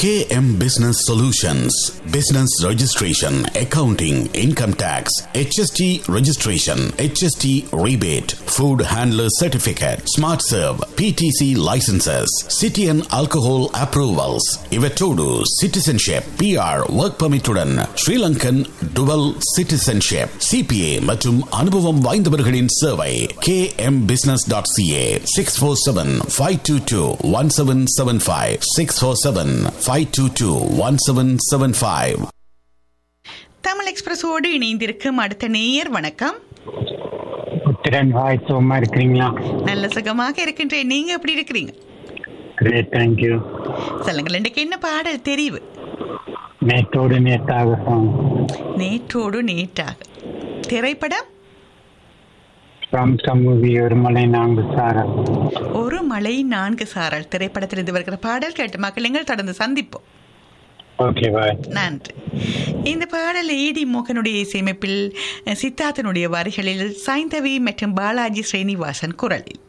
KM Business Solutions Business Registration, Accounting, Income Tax, HST Registration, HST Rebate, Food Handler Certificate, Smart Serve, PTC Licenses, City and Alcohol Approvals, Ivetodu Citizenship, PR Work Permit உடன் Sri Lankan Dual Citizenship, CPA மற்றும் அனுபவம் வாய்ந்தவர்களின் சேவை kmbusiness.ca 647-522-1775 647-522-1775 Tamil எக்ஸ்பிரஸோடு இணைந்திருக்கும் அடுத்த நேயர் வணக்கம் உத்திரன் hi சும்மா இருக்கிறீங்களா நல்ல சுகமாக இருக்கின்றேன் நீங்க எப்படி இருக்கிறீங்க கிரேட் தேங்க்யூ சொல்லுங்கள் இன்றைக்கு என்ன பாடல் தெரிவு நேற்றோடு நேற்றாக சாங் நேற்றோடு நேற்றாக திரைப்படம் ஃப்ரம் சம் மூவி ஒரு மலை நான்கு சாரல் ஒரு மலை நான்கு சாரல் திரைப்படத்திலிருந்து வருகிற பாடல் கேட்டு மக்கள் தொடர்ந்து சந்திப்போம் ஓகே பாய் நன்றி இந்த பாடல் ஏடி மோகனுடைய இசையமைப்பில் சித்தார்த்தனுடைய வரிகளில் சைந்தவி மற்றும் பாலாஜி ஸ்ரீனிவாசன் குரலில்